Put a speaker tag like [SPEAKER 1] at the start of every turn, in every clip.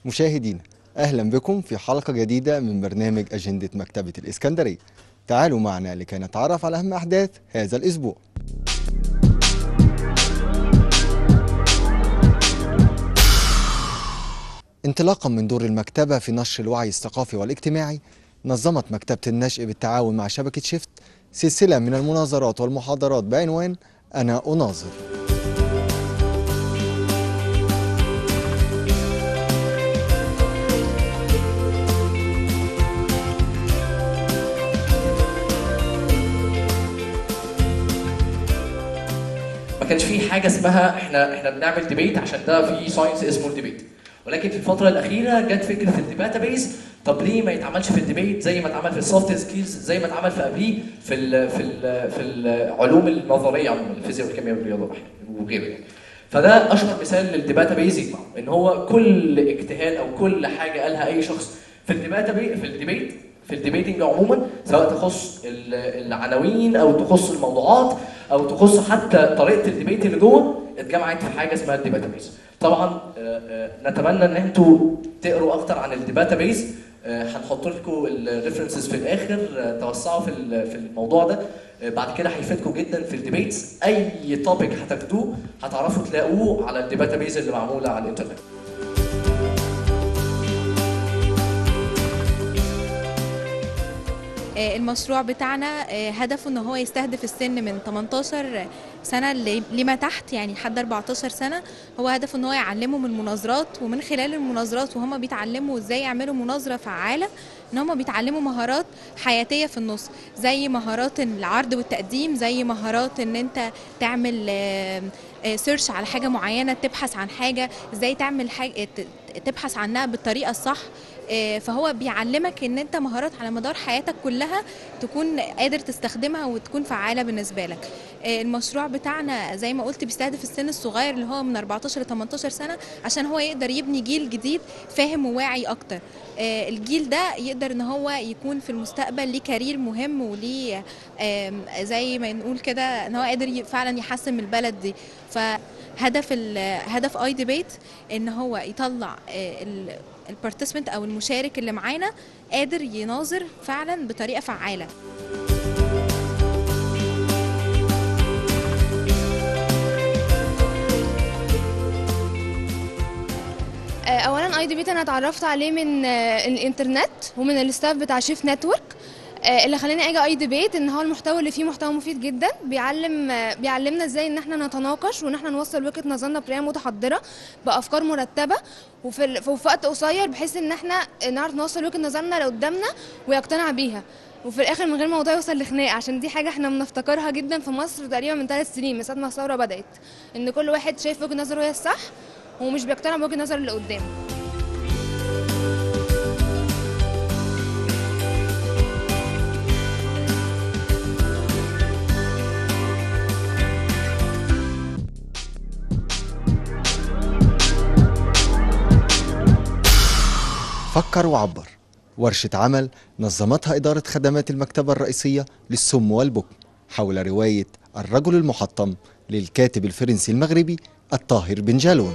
[SPEAKER 1] مشاهدينا أهلا بكم في حلقة جديدة من برنامج أجندة مكتبة الإسكندرية تعالوا معنا لكي نتعرف على أهم أحداث هذا الأسبوع انطلاقا من دور المكتبة في نشر الوعي الثقافي والاجتماعي نظمت مكتبة النشء بالتعاون مع شبكة شيفت سلسلة من المناظرات والمحاضرات بعنوان أنا أناظر
[SPEAKER 2] ما كانش في حاجه اسمها احنا احنا بنعمل ديبيت عشان ده في ساينس اسمه الديبيت ولكن في الفتره الاخيره جت فكره الديباتابيز طب ليه ما يتعملش في الديبيت زي ما اتعمل في السوفت سكيلز زي ما اتعمل في قبليه في ال في ال في العلوم النظريه عموما الفيزياء والكيمياء والرياضه وغيره يعني فده اشهر مثال للديباتابيز يجمع ان هو كل اجتهاد او كل حاجه قالها اي شخص في الديباتابي في الديبيت في الديبيتنج عموما سواء تخص ال- العناوين او تخص الموضوعات او تخص حتى طريقه الديبيت اللي جوه اتجمعت في حاجه اسمها الديباتابيز طبعا آه، آه، نتمنى ان انتوا تقروا اكتر عن الديباتابيز آه، هنحط لكم الريفرنسز في الاخر آه، توسعوا في ال- في الموضوع ده آه، بعد كده هيفيدكم جدا في الديبيتس اي توبيك هتاخدوه هتعرفوا تلاقوه على الديباتابيز اللي معموله على الانترنت
[SPEAKER 3] آه، المشروع بتاعنا آه، هدفه ان هو يستهدف السن من 18 سنه ل- لما تحت يعني لحد 14 سنه هو هدفه ان هو يعلمهم المناظرات ومن خلال المناظرات وهم بيتعلموا ازاي يعملوا مناظره فعاله ان هم بيتعلموا مهارات حياتيه في النص زي مهارات العرض والتقديم زي مهارات ان انت تعمل سيرش على حاجه معينه تبحث عن حاجه ازاي تعمل حاجه ت- تبحث عنها بالطريقه الصح آه، فهو بيعلمك ان انت مهارات على مدار حياتك كلها تكون قادر تستخدمها وتكون فعاله بالنسبه لك آه، المشروع بتاعنا زي ما قلت بيستهدف السن الصغير اللي هو من 14 ل 18 سنه عشان هو يقدر يبني جيل جديد فاهم وواعي اكتر آه، الجيل ده يقدر ان هو يكون في المستقبل ليه كارير مهم وليه آم، زي ما نقول كده ان هو قادر ي- فعلا يحسن من البلد دي فهدف ال- هدف اي ديبيت ان هو يطلع البارتيسبنت او المشارك اللي معانا قادر يناظر فعلا بطريقه فعاله
[SPEAKER 4] آه، اولا اي دي بيت انا اتعرفت عليه من آه، الانترنت ومن الستاف بتاع شيف نتورك آه، اللي خلاني اجي اي ديبيت ان هو المحتوى اللي فيه محتوى مفيد جدا بيعلم آه، بيعلمنا ازاي ان احنا نتناقش وان احنا نوصل وجهه نظرنا بطريقه متحضره بافكار مرتبه وفي ال- في وقت قصير بحيث ان احنا نعرف نوصل وجهه نظرنا اللي قدامنا ويقتنع بيها وفي الاخر من غير ما الموضوع يوصل لخناق عشان دي حاجه احنا بنفتكرها جدا في مصر تقريبا من ثلاث سنين من ساعه ما الثوره بدات ان كل واحد شايف وجهه نظره هي الصح ومش بيقتنع بوجهه نظر اللي قدامه
[SPEAKER 1] فكر وعبر ورشة عمل نظمتها إدارة خدمات المكتبة الرئيسية للسم والبكم حول رواية الرجل المحطم للكاتب الفرنسي المغربي الطاهر بن جالون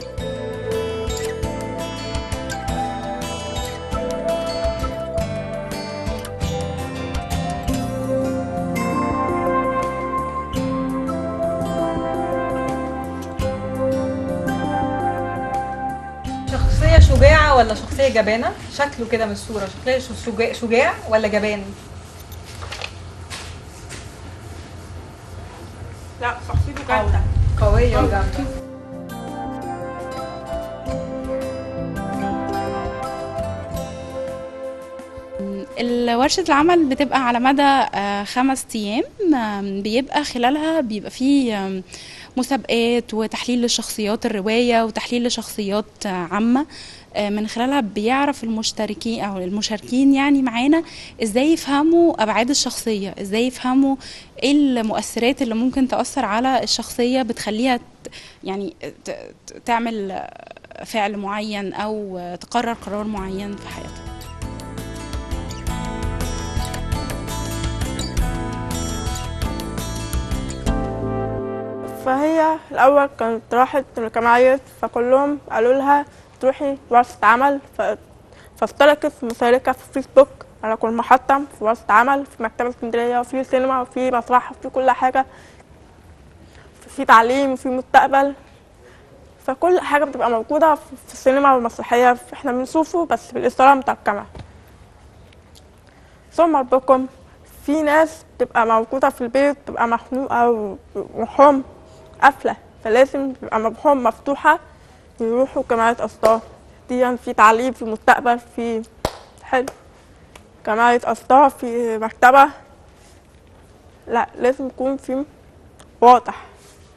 [SPEAKER 5] شخصية شجاعة ولا شخصية جبانة؟ شكله كده من الصورة شكله شجاع, شجاع ولا جبان؟
[SPEAKER 6] لا شخصيته جامدة
[SPEAKER 5] قوية وجامدة
[SPEAKER 7] ورشة العمل بتبقى على مدى آه، خمس أيام آم، بيبقى خلالها بيبقى فيه آم، مسابقات وتحليل لشخصيات الرواية وتحليل لشخصيات آه، عامة آه، من خلالها بيعرف المشتركين أو المشاركين يعني معانا إزاي يفهموا أبعاد الشخصية إزاي يفهموا إيه المؤثرات اللي ممكن تأثر على الشخصية بتخليها ت- يعني ت- ت- تعمل آه، فعل معين أو آه، تقرر قرار معين في حياتها
[SPEAKER 6] فهي الأول كانت راحت الجمعية فكلهم قالوا لها تروحي ورشة عمل ف... فاشتركت في مشاركة في فيسبوك على كل محطة في ورشة عمل في مكتبة اسكندرية وفي سينما وفي مسرح وفي كل حاجة في تعليم وفي مستقبل فكل حاجة بتبقى موجودة في السينما والمسرحية احنا بنشوفه بس بالإصدار مترجمة ثم بكم في ناس بتبقى موجودة في البيت بتبقى مخنوقة وروحهم قافلة فلازم يبقى مبحوم مفتوحة يروحوا جمعية أسطار دي في تعليم في مستقبل في حلو جمعية أسطار في مكتبة لا لازم يكون في واضح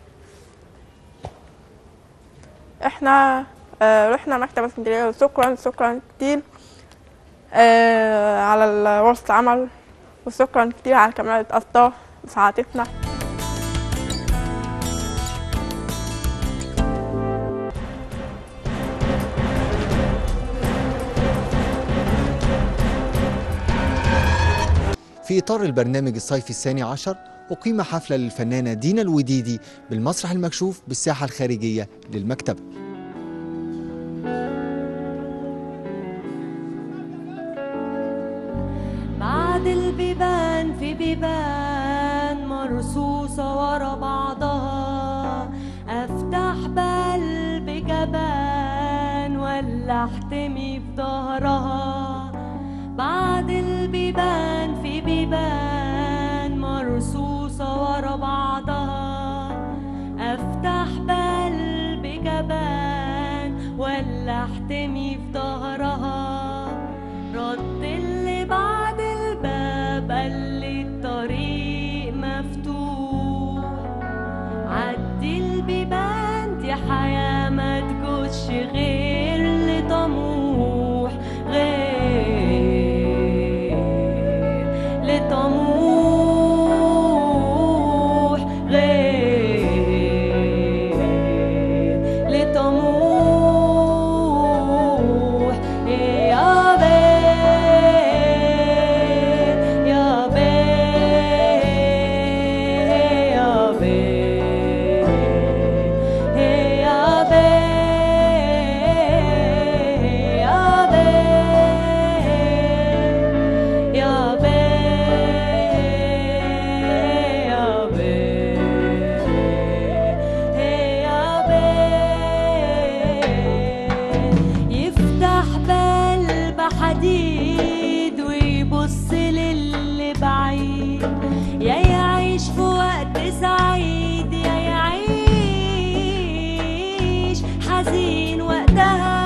[SPEAKER 6] احنا آه رحنا مكتبة اسكندرية وشكرا شكرا كتير آه على ورشة العمل وشكرا كتير على جمعية أسطار مساعدتنا
[SPEAKER 1] في إطار البرنامج الصيفي الثاني عشر أقيم حفلة للفنانة دينا الوديدي بالمسرح المكشوف بالساحة الخارجية للمكتبة
[SPEAKER 8] بعد البيبان في بيبان مرصوصة ورا بعضها أفتح بقلب جبان ولا أحتمي في ظهرها بعد البيبان في بيبان مرصوصة ورا بعضها أفتح بقلب جبان ولا أحتمي في ظهرها رد اللي بعد الباب قال لي الطريق مفتوح عدي البيبان دي حياة ما تجوزش غير لطموح غير لطموح غير لطموح يا بيه يا بيه يا بيه يا بيه يا بيه يا بيه يا بيه يفتح بقلب حديد ويبص للي بعيد يا يعيش في وقت سعيد يا يعيش حزين وقتها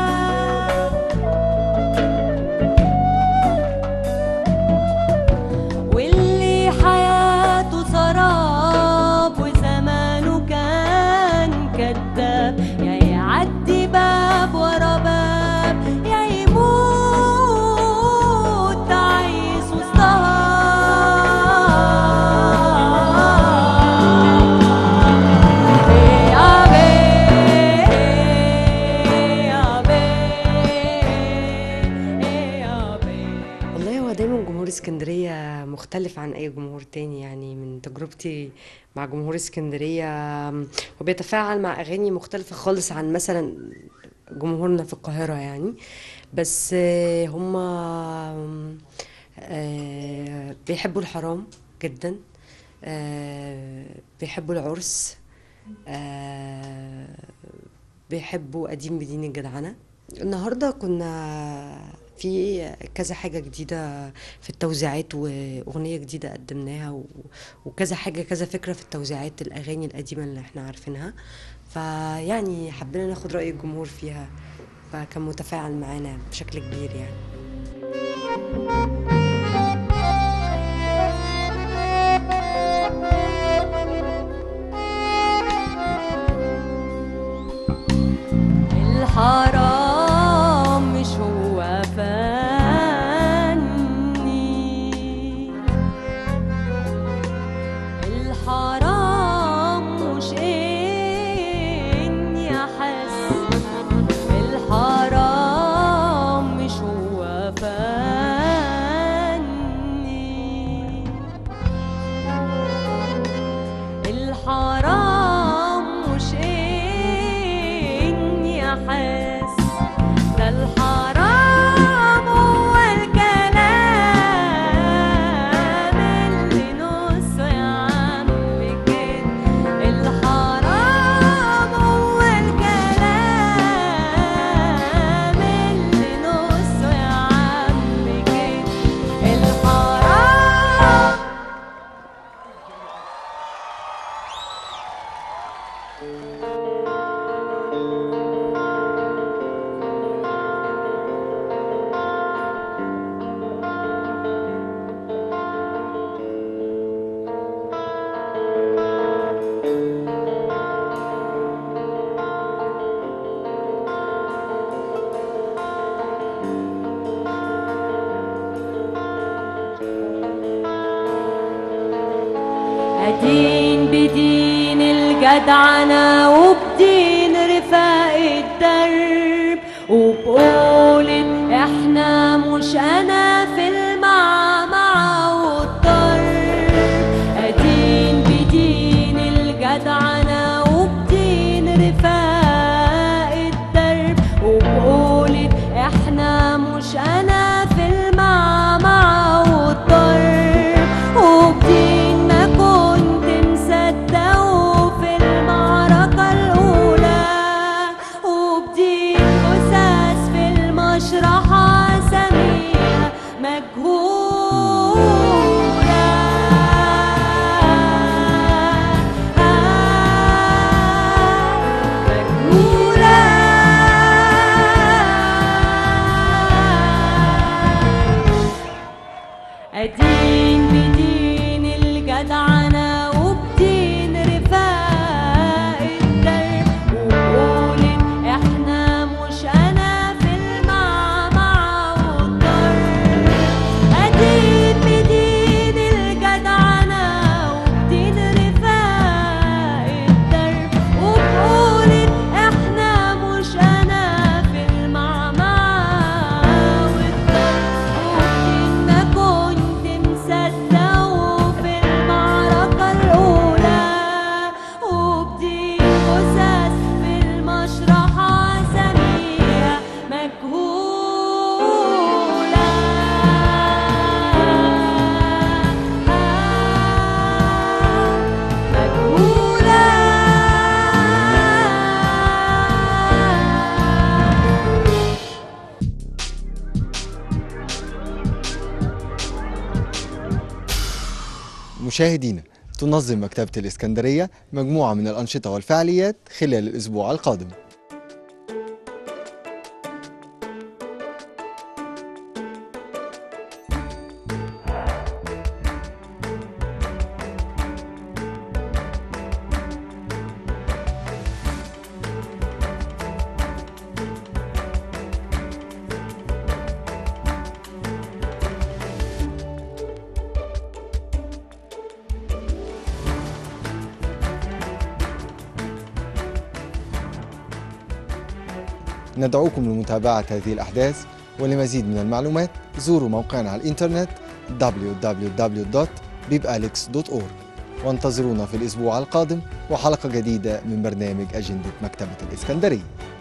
[SPEAKER 8] واللي حياته سراب وزمانه كان كداب يا يعدي باب ورا باب يا يموت تعيس وسطها يا بيه يا بيه يا بيه
[SPEAKER 9] والله هو دايما جمهور اسكندرية مختلف عن أي جمهور تاني يعني من تجربتي مع جمهور اسكندرية آم، هو بيتفاعل مع أغاني مختلفة خالص عن مثلا جمهورنا في القاهرة يعني بس آه، هما آم، آه، بيحبوا الحرام جدا آه، بيحبوا العرس آه، بيحبوا قديم بدين الجدعنة النهاردة كنا في كذا حاجة جديدة في التوزيعات وأغنية جديدة قدمناها و- وكذا حاجة كذا فكرة في التوزيعات الأغاني القديمة اللي احنا عارفينها فيعني حبينا ناخد رأي الجمهور فيها فكان متفاعل معانا بشكل كبير يعني
[SPEAKER 8] الحرام مش هو فني الحرام مش اني احس الحرام مش هو فني أدين بدين الجدعنة وبدين رفاق الدرب وبقولة احنا مش أنا في المعمعة والضرب أدين بدين الجدعنة وبدين رفاق الدرب وبقولة احنا مش أنا في المعمعة والضرب وبدين ما كنت مصدقه في المعركة الأولى وبدين أساس في المشرحة سميها مجهولة أدين بدين الجدعنة وبدين رفاق الدرب وبقولة احنا مش أنا في المعمعة والضرب أدين بدين الجدعنة وبدين رفاق الدرب وبقولة احنا مش أنا في المعمعة والضرب وبدين ما كنت مصدقه في المعركة الأولى وبدين أساس في المشرحة سميها مجهولة مجهولة
[SPEAKER 1] مشاهدينا تنظم مكتبة الإسكندرية مجموعة من الأنشطة والفعاليات خلال الأسبوع القادم ندعوكم لمتابعة هذه الأحداث ولمزيد من المعلومات زوروا موقعنا على الإنترنت www.bibalex.org وانتظرونا في الأسبوع القادم وحلقة جديدة من برنامج أجندة مكتبة الإسكندرية